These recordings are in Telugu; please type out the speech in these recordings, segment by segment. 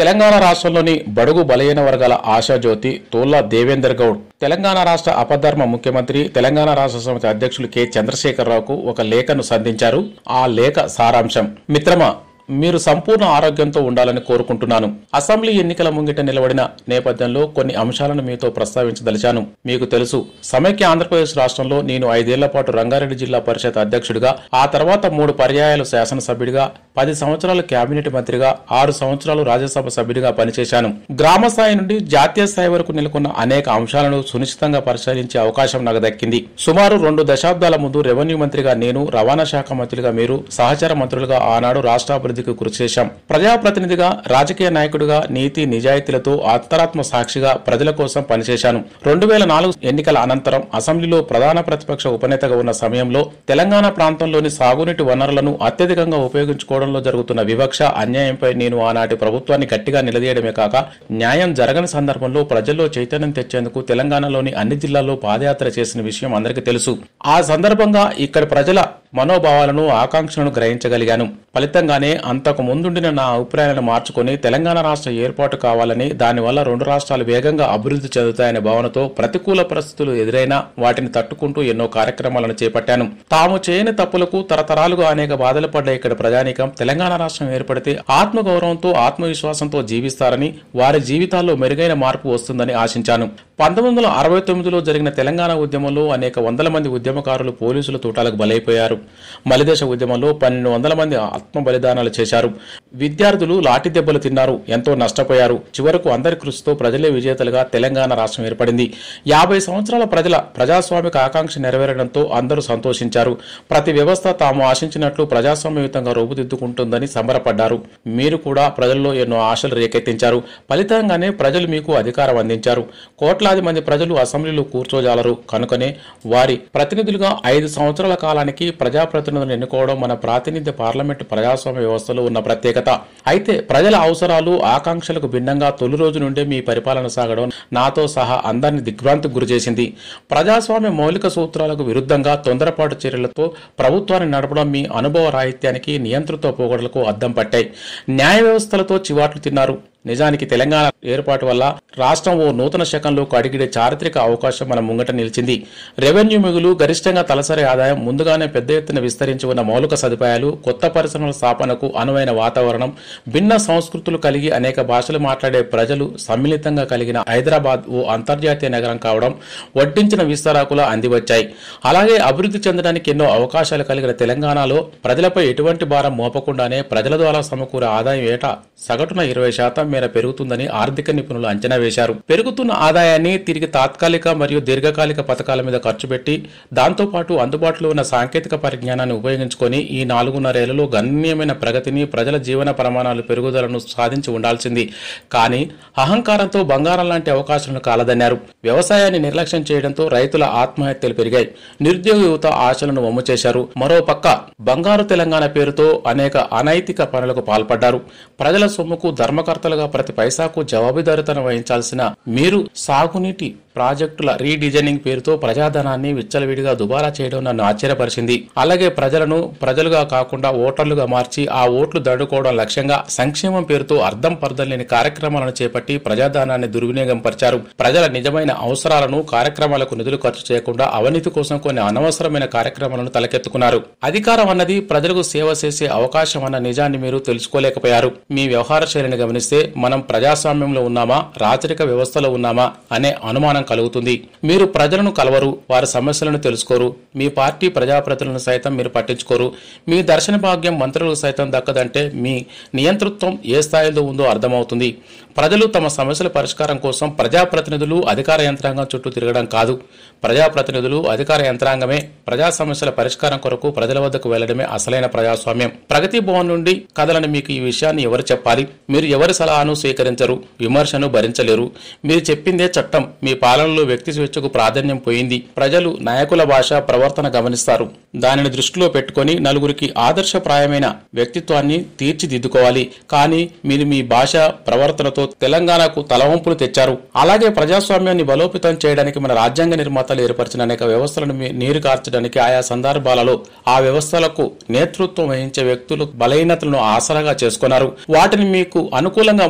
తెలంగాణ రాష్ట్రంలోని బడుగు బలహీన వర్గాల ఆశాజ్యోతి తోల్లా దేవేందర్ గౌడ్ తెలంగాణ రాష్ట్ర అపధర్మ ముఖ్యమంత్రి తెలంగాణ రాష్ట్ర సమితి అధ్యక్షులు కె చంద్రశేఖరరావుకు ఒక లేఖను సంధించారు ఆ లేఖ సారాంశం మిత్రమా మీరు సంపూర్ణ ఆరోగ్యంతో ఉండాలని కోరుకుంటున్నాను అసెంబ్లీ ఎన్నికల ముంగిట నిలబడిన నేపథ్యంలో కొన్ని అంశాలను మీతో ప్రస్తావించదలిచాను మీకు తెలుసు సమైక్య ఆంధ్రప్రదేశ్ రాష్ట్రంలో నేను ఐదేళ్ల పాటు రంగారెడ్డి జిల్లా పరిషత్ అధ్యక్షుడిగా ఆ తర్వాత మూడు పర్యాయాలు శాసనసభ్యుడిగా పది సంవత్సరాలు కేబినెట్ మంత్రిగా ఆరు సంవత్సరాలు రాజ్యసభ సభ్యుడిగా పనిచేశాను గ్రామ స్థాయి నుండి జాతీయ స్థాయి వరకు నెలకొన్న అనేక అంశాలను సునిశ్చితంగా పరిశీలించే అవకాశం నాకు దక్కింది సుమారు రెండు దశాబ్దాల ముందు రెవెన్యూ మంత్రిగా నేను రవాణా శాఖ మంత్రిగా మీరు సహచార మంత్రులుగా ఆనాడు రాష్ట్ర అభివృద్ధికి కృషి చేశాం ప్రజాప్రతినిధిగా రాజకీయ నాయకుడిగా నీతి నిజాయితీలతో అంతరాత్మ సాక్షిగా ప్రజల కోసం పనిచేశాను రెండు వేల నాలుగు ఎన్నికల అనంతరం అసెంబ్లీలో ప్రధాన ప్రతిపక్ష ఉపనేతగా ఉన్న సమయంలో తెలంగాణ ప్రాంతంలోని సాగునీటి వనరులను అత్యధికంగా ఉపయోగించుకోవడంలో జరుగుతున్న వివక్ష అన్యాయంపై నేను ఆనాటి ప్రభుత్వాన్ని గట్టిగా నిలదీయడమే కాక న్యాయం జరగని సందర్భంలో ప్రజల్లో చైతన్యం తెచ్చేందుకు తెలంగాణలోని అన్ని జిల్లాల్లో పాదయాత్ర చేసిన విషయం అందరికీ తెలుసు ఆ సందర్భంగా ఇక్కడి ప్రజల మనోభావాలను ఆకాంక్షలను గ్రహించగలిగాను ఫలితంగానే అంతకు ముందుండిన నా అభిప్రాయాలను మార్చుకొని తెలంగాణ రాష్ట్ర ఏర్పాటు కావాలని దానివల్ల రెండు రాష్ట్రాలు వేగంగా అభివృద్ధి చెందుతాయనే భావనతో ప్రతికూల పరిస్థితులు ఎదురైనా వాటిని తట్టుకుంటూ ఎన్నో కార్యక్రమాలను చేపట్టాను తాము చేయని తప్పులకు తరతరాలుగా అనేక బాధలు పడ్డ ఇక్కడ ప్రజానీకం తెలంగాణ రాష్ట్రం ఏర్పడితే ఆత్మగౌరవంతో ఆత్మవిశ్వాసంతో జీవిస్తారని వారి జీవితాల్లో మెరుగైన మార్పు వస్తుందని ఆశించాను పంతొమ్మిది వందల అరవై తొమ్మిదిలో జరిగిన తెలంగాణ ఉద్యమంలో అనేక వందల మంది ఉద్యమకారులు పోలీసుల తూటాలకు బలైపోయారు మలిదేశ ఉద్యమంలో పన్నెండు వందల మంది ఆత్మ బలిదానాలు చేశారు విద్యార్థులు లాఠీ దెబ్బలు తిన్నారు ఎంతో నష్టపోయారు చివరకు అందరి కృషితో ప్రజలే విజేతలుగా తెలంగాణ రాష్ట్రం ఏర్పడింది యాభై సంవత్సరాల ప్రజల ప్రజాస్వామిక ఆకాంక్ష నెరవేరడంతో అందరూ సంతోషించారు ప్రతి వ్యవస్థ తాము ఆశించినట్లు ప్రజాస్వామ్యయుతంగా రూపుదిద్దుకుంటుందని సంబరపడ్డారు మీరు కూడా ప్రజల్లో ఎన్నో ఆశలు రేకెత్తించారు ఫలితంగానే ప్రజలు మీకు అధికారం అందించారు కోట్లాది మంది ప్రజలు అసెంబ్లీలో కూర్చోజాలరు కనుకనే వారి ప్రతినిధులుగా ఐదు సంవత్సరాల కాలానికి ప్రజాప్రతినిధులను ఎన్నుకోవడం మన ప్రాతినిధ్య పార్లమెంటు ప్రజాస్వామ్య వ్యవస్థలో ఉన్న ప్రత్యేకత అయితే ప్రజల అవసరాలు ఆకాంక్షలకు భిన్నంగా తొలి రోజు నుండే మీ పరిపాలన సాగడం నాతో సహా అందరిని దిగ్భ్రాంతికి గురిచేసింది ప్రజాస్వామ్య మౌలిక సూత్రాలకు విరుద్ధంగా తొందరపాటు చర్యలతో ప్రభుత్వాన్ని నడపడం మీ అనుభవ రాహిత్యానికి నియంత్రిత పోగొడలకు అద్దం పట్టాయి న్యాయ వ్యవస్థలతో చివాట్లు తిన్నారు నిజానికి తెలంగాణ ఏర్పాటు వల్ల రాష్ట్రం ఓ నూతన శకంలోకి అడిగిడే చారిత్రక అవకాశం మన ముంగట నిలిచింది రెవెన్యూ మిగులు గరిష్టంగా తలసరి ఆదాయం ముందుగానే పెద్ద ఎత్తున విస్తరించి ఉన్న మౌలిక సదుపాయాలు కొత్త పరిశ్రమల స్థాపనకు అనువైన వాతావరణం భిన్న సంస్కృతులు కలిగి అనేక భాషలు మాట్లాడే ప్రజలు సమ్మిళితంగా కలిగిన హైదరాబాద్ ఓ అంతర్జాతీయ నగరం కావడం వడ్డించిన విస్తరాకుల అందివచ్చాయి అలాగే అభివృద్ధి చెందడానికి ఎన్నో అవకాశాలు కలిగిన తెలంగాణలో ప్రజలపై ఎటువంటి భారం మోపకుండానే ప్రజల ద్వారా సమకూరే ఆదాయం ఏటా సగటున ఇరవై శాతం మేర పెరుగుతుందని ఆర్థిక నిపుణులు అంచనా వేశారు పెరుగుతున్న ఆదాయాన్ని తిరిగి తాత్కాలిక మరియు దీర్ఘకాలిక పథకాల మీద ఖర్చు పెట్టి దాంతోపాటు అందుబాటులో ఉన్న సాంకేతిక పరిజ్ఞానాన్ని ఉపయోగించుకొని ఈ నాలుగున్నరేళ్లలో గణనీయమైన ప్రగతిని ప్రజల జీవన ప్రమాణాలు పెరుగుదలను సాధించి ఉండాల్సింది కానీ అహంకారంతో బంగారం లాంటి అవకాశాలను కాలదన్నారు వ్యవసాయాన్ని నిర్లక్ష్యం చేయడంతో రైతుల ఆత్మహత్యలు పెరిగాయి నిరుద్యోగ యువత ఆశలను వమ్ము చేశారు మరో పక్క బంగారు తెలంగాణ పేరుతో అనేక అనైతిక పనులకు పాల్పడ్డారు ప్రజల సొమ్ముకు ధర్మకర్తలుగా ప్రతి పైసాకు జవాబుదారితనం వహించాల్సిన మీరు సాగునీటి ప్రాజెక్టుల రీడిజైనింగ్ పేరుతో ప్రజాధనాన్ని విచ్చలవిడిగా దుబారా చేయడం నన్ను ఆశ్చర్యపరిచింది అలాగే ప్రజలను ప్రజలుగా కాకుండా ఓటర్లుగా మార్చి ఆ ఓట్లు దండుకోవడం లక్ష్యంగా సంక్షేమం పేరుతో అర్థం పర్థం లేని కార్యక్రమాలను చేపట్టి ప్రజాధనాన్ని దుర్వినియోగం పరిచారు ప్రజల నిజమైన అవసరాలను కార్యక్రమాలకు నిధులు ఖర్చు చేయకుండా అవినీతి కోసం కొన్ని అనవసరమైన కార్యక్రమాలను తలకెత్తుకున్నారు అధికారం అన్నది ప్రజలకు సేవ చేసే అవకాశం అన్న నిజాన్ని మీరు తెలుసుకోలేకపోయారు మీ వ్యవహార శైలిని గమనిస్తే మనం ప్రజాస్వామ్యంలో ఉన్నామా రాచరిక వ్యవస్థలో ఉన్నామా అనే అనుమానం కలుగుతుంది మీరు ప్రజలను కలవరు వారి సమస్యలను తెలుసుకోరు మీ పార్టీ ప్రజాప్రతినిధులను సైతం మీరు పట్టించుకోరు మీ దర్శన భాగ్యం మంత్రులకు సైతం దక్కదంటే మీ నియంతృత్వం ఏ స్థాయిలో ఉందో అర్థమవుతుంది ప్రజలు తమ సమస్యల పరిష్కారం కోసం ప్రజాప్రతినిధులు అధికార యంత్రాంగం చుట్టూ తిరగడం కాదు ప్రజాప్రతినిధులు అధికార యంత్రాంగమే ప్రజా సమస్యల పరిష్కారం కొరకు ప్రజల వద్దకు వెళ్లడమే అసలైన ప్రజాస్వామ్యం ప్రగతి భవన్ నుండి కథలను మీకు ఈ విషయాన్ని ఎవరు చెప్పాలి మీరు ఎవరి సలహాను స్వీకరించరు విమర్శను భరించలేరు మీరు చెప్పిందే చట్టం మీ పాలనలో వ్యక్తి స్వేచ్ఛకు ప్రాధాన్యం పోయింది ప్రజలు నాయకుల భాష ప్రవర్తన గమనిస్తారు దానిని దృష్టిలో పెట్టుకొని నలుగురికి ఆదర్శప్రాయమైన వ్యక్తిత్వాన్ని తీర్చిదిద్దుకోవాలి కానీ మీరు మీ భాష ప్రవర్తనతో తెలంగాణకు తలవంపులు తెచ్చారు అలాగే ప్రజాస్వామ్యాన్ని బలోపేతం చేయడానికి మన రాజ్యాంగ నిర్మాతలు ఏర్పరిచిన అనేక వ్యవస్థలను మీ- నీరు కార్చడానికి ఆయా సందర్భాలలో ఆ వ్యవస్థలకు నేతృత్వం వహించే వ్యక్తులు బలహీనతలను ఆసరాగా చేసుకున్నారు వాటిని మీకు అనుకూలంగా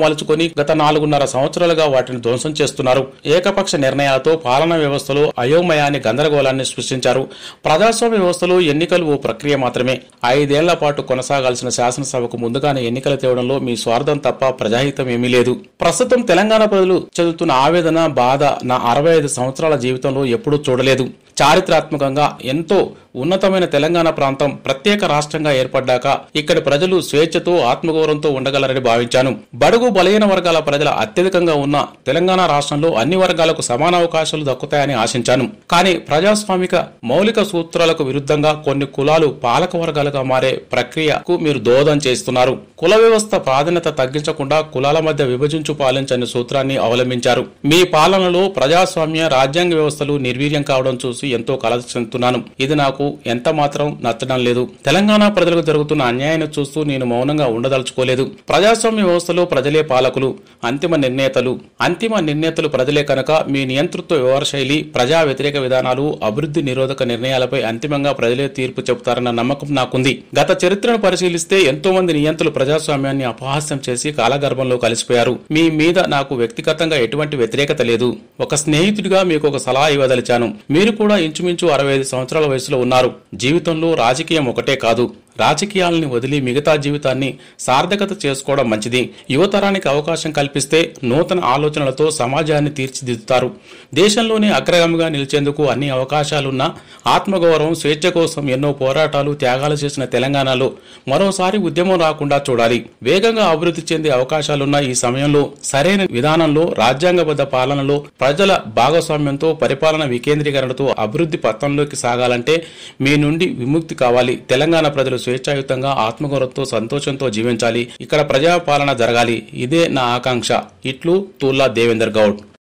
మలుచుకొని గత నాలుగున్నర సంవత్సరాలుగా వాటిని ధ్వంసం చేస్తున్నారు ఏకపక్ష నిర్ణయాలతో పాలనా వ్యవస్థలో అయోమయాన్ని గందరగోళాన్ని సృష్టించారు ప్రజాస్వామ్య వ్యవస్థలో ఎన్నికలు ఓ ప్రక్రియ మాత్రమే ఐదేళ్ల పాటు కొనసాగాల్సిన శాసనసభకు ముందుగానే ఎన్నికలు తేవడంలో మీ స్వార్థం తప్ప ప్రజాహితం ఏమీ లేదు ప్రస్తుతం తెలంగాణ ప్రజలు చదువుతున్న ఆవేదన బాధ నా అరవై ఐదు సంవత్సరాల జీవితంలో ఎప్పుడూ చూడలేదు చారిత్రాత్మకంగా ఎంతో ఉన్నతమైన తెలంగాణ ప్రాంతం ప్రత్యేక రాష్ట్రంగా ఏర్పడ్డాక ఇక్కడి ప్రజలు స్వేచ్ఛతో ఆత్మగౌరవంతో ఉండగలరని భావించాను బడుగు బలహీన వర్గాల ప్రజల అత్యధికంగా ఉన్న తెలంగాణ రాష్ట్రంలో అన్ని వర్గాలకు సమాన అవకాశాలు దక్కుతాయని ఆశించాను కానీ ప్రజాస్వామిక మౌలిక సూత్రాలకు విరుద్ధంగా కొన్ని కులాలు పాలక వర్గాలుగా మారే ప్రక్రియకు మీరు దోహదం చేస్తున్నారు కుల వ్యవస్థ ప్రాధాన్యత తగ్గించకుండా కులాల మధ్య విభజించు పాలించని సూత్రాన్ని అవలంబించారు మీ పాలనలో ప్రజాస్వామ్య రాజ్యాంగ వ్యవస్థలు నిర్వీర్యం కావడం చూసి ఎంతో కలత చెందుతున్నాను ఇది నాకు ఎంత మాత్రం నచ్చడం లేదు తెలంగాణ ప్రజలకు జరుగుతున్న అన్యాయాన్ని చూస్తూ నేను మౌనంగా ఉండదలుచుకోలేదు ప్రజాస్వామ్య వ్యవస్థలో ప్రజలే పాలకులు అంతిమ నిర్ణేతలు అంతిమ నిర్ణేతలు ప్రజలే కనుక మీ నియంతృత్వ వ్యవహార శైలి ప్రజా వ్యతిరేక విధానాలు అభివృద్ధి నిరోధక నిర్ణయాలపై అంతిమంగా ప్రజలే తీర్పు చెబుతారన్న నమ్మకం నాకుంది గత చరిత్రను పరిశీలిస్తే ఎంతో మంది నియంత్రులు ప్రజాస్వామ్యాన్ని అపహాస్యం చేసి కాలగర్భంలో కలిసిపోయారు మీ మీద నాకు వ్యక్తిగతంగా ఎటువంటి వ్యతిరేకత లేదు ఒక స్నేహితుడిగా మీకు ఒక సలహా ఇవ్వదలిచాను మీరు కూడా ఇంచుమించు అరవై ఐదు సంవత్సరాల వయసులో ఉన్నారు జీవితంలో రాజకీయం ఒకటే కాదు రాజకీయాలని వదిలి మిగతా జీవితాన్ని సార్థకత చేసుకోవడం మంచిది యువతరానికి అవకాశం కల్పిస్తే నూతన ఆలోచనలతో సమాజాన్ని తీర్చిదిద్దుతారు దేశంలోనే అగ్రగామిగా నిలిచేందుకు అన్ని అవకాశాలున్నా ఆత్మగౌరవం స్వేచ్ఛ కోసం ఎన్నో పోరాటాలు త్యాగాలు చేసిన తెలంగాణలో మరోసారి ఉద్యమం రాకుండా చూడాలి వేగంగా అభివృద్ధి చెందే అవకాశాలున్న ఈ సమయంలో సరైన విధానంలో రాజ్యాంగబద్ధ పాలనలో ప్రజల భాగస్వామ్యంతో పరిపాలన వికేంద్రీకరణతో అభివృద్ధి పథంలోకి సాగాలంటే మీ నుండి విముక్తి కావాలి తెలంగాణ ప్రజలు స్వేచ్ఛాయుతంగా ఆత్మగౌరవంతో సంతోషంతో జీవించాలి ఇక్కడ ప్రజాపాలన జరగాలి ఇదే నా ఆకాంక్ష ఇట్లు తూల్లా దేవేందర్ గౌడ్